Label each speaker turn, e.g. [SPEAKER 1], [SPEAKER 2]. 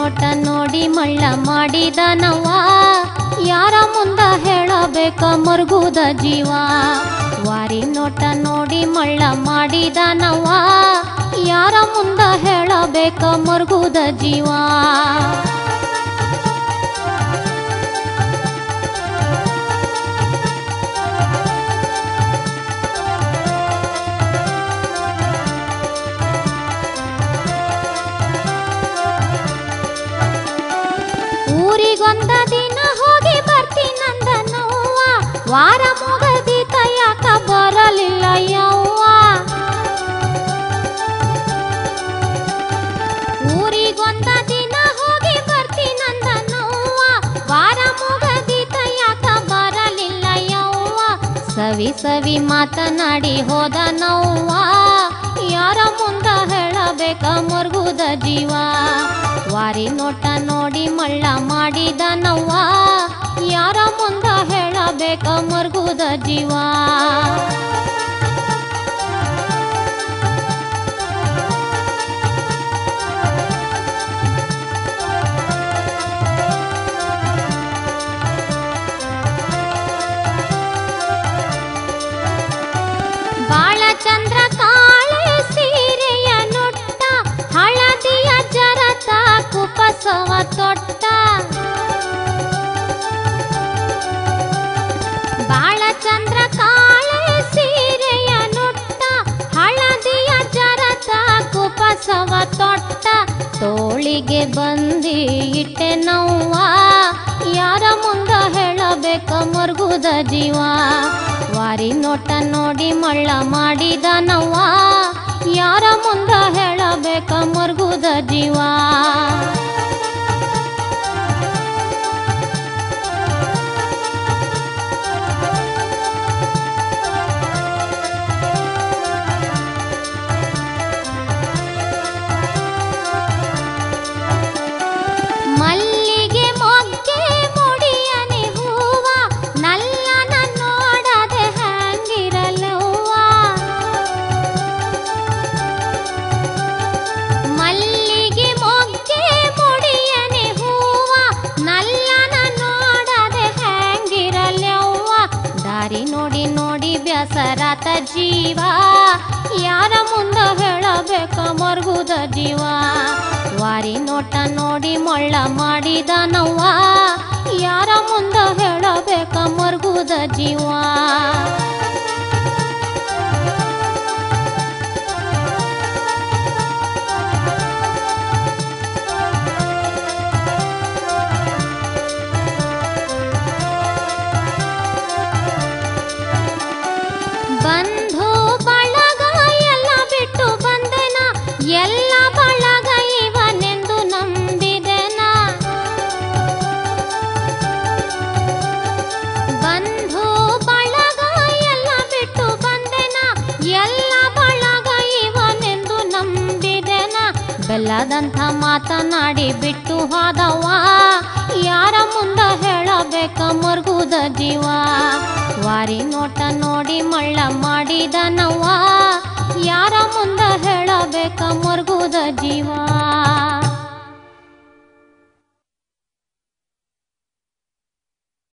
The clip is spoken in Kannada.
[SPEAKER 1] ನೋಟ ನೋಡಿ ಮಳ್ಳ ಮಾಡಿದ ನವ್ವ ಯಾರ ಮುಂದ ಹೇಳಬೇಕ ಮರುಗುದ ಜೀವ ವಾರಿ ನೋಟ ನೋಡಿ ಮಳ್ಳ ಮಾಡಿದ ನವ್ವ ಯಾರ ಮುಂದ ಹೇಳಬೇಕ ಮರುಗುದ ಜೀವ ಊರಿಗೊಂದ ದಿನ ಹೋಗಿ ಬರ್ತೀನಂದ ನೋವ ವಾರ ಮುಗದಿತ ಯಾಕ ಬರಲಿಲ್ಲ ಯವ್ವ ಊರಿಗೊಂದ ದಿನ ಹೋಗಿ ಬರ್ತೀನಂದ ನೋವ ವಾರ ಮುಗದಿತ ಯಾಕ ಬರಲಿಲ್ಲ ಯವ್ವ ಸವಿ ಸವಿ ಮಾತನಾಡಿ ಹೋದ ನೋವ ಯಾರ ಮುಂದ ಹೇಳಬೇಕ ಮುರುಗುದ ಜೀವ ವಾರಿ ನೋಟ ನೋಡಿ ಮಳ್ಳ ಮಾಡಿದ ನವ್ವ ಯಾರ ಮುಂದ ಹೇಳಬೇಕ ಮುರುಗುದ ಜೀವ ಬಾಳ ಚಂದ್ರ ಕಾಳೆ ಸೀರೆಯ ನುಟ್ಟ ಹಳದಿಯ ಜರತ ಕುಪಸವ ತೊಟ್ಟ ಬಾಳ ಚಂದ್ರ ಕಾಳೆ ಸೀರೆಯ ನುಟ್ಟ ಹಳದಿಯ ಜರತ ಕುಪಸವ ತೊಟ್ಟ ತೋಳಿಗೆ ಬಂದಿ ಇಟ್ಟೆ ನೋವ ಯಾರ ಮುಂದ ಹೇಳಬೇಕ ಮರುಗುದ ಜೀವ ವಾರಿ ನೋಟ ನೋಡಿ ಮಳ್ಳ ಮಾಡಿದ ನವ್ವ ಯಾರ ಮುಂದ ಹೇಳಬೇಕ ಮರುಗುದ ಜೀವ ಮಲ್ಲಿಗೆ ಮೊಗ್ಗೆ ಮುಡಿಯನೆ ಹೂವ ನಲ್ಲನ ನೋಡದೆ ಹ್ಯಾಂಗಿರಲವ್ವ ಮಲ್ಲಿಗೆ ಮೊಗ್ಗೆ ಮುಡಿಯನೆ ಹೂವ ನಲ್ಲನ ನೋಡದೆ ಹ್ಯಾಂಗಿರಲವ್ವ ದಾರಿ ನೋಡಿ ನೋಡಿ ಬ್ಯಾಸರಾತ ಜೀವ ಯಾರ ಮುಂದ ಹೇಳಬೇಕ ಮರುಗುದ ಜೀವ ವಾರಿ ನೋಟ ನೋಡಿ ಮೊಳ್ಳ ಮಾಡಿದ ನವ್ವ ಯಾರ ಮುಂದ ಹೇಳಬೇಕ ಮರುಗುದ ಜೀವ ಬಂಧು ಬಳಗ ಎಲ್ಲ ಬಿಟ್ಟು ಬಂದೆನ ಎಲ್ಲ ಬಳಗ ಇವನೆಂದು ನಂಬಿದೆನ ಬಂಧು ಬಳಗ ಎಲ್ಲ ಬಿಟ್ಟು ಬಂದೆನ ಎಲ್ಲ ಬಳಗ ಇವನೆಂದು ನಂಬಿದೆನ ಬೆಲ್ಲದಂಥ ಮಾತನಾಡಿ ಬಿಟ್ಟು ಹೋದವ ಯಾರ ಮುಂದ ಹೇಳಬೇಕ ಮರುಗುದ ಜೀವ ವಾರಿ ನೋಟ ನೋಡಿ ಮಳ್ಳ ಮಾಡಿದ ನವ್ವ ಯಾರ ಮುಂದ ಹೇಳಬೇಕ ಮರುಗುದ ಜೀವ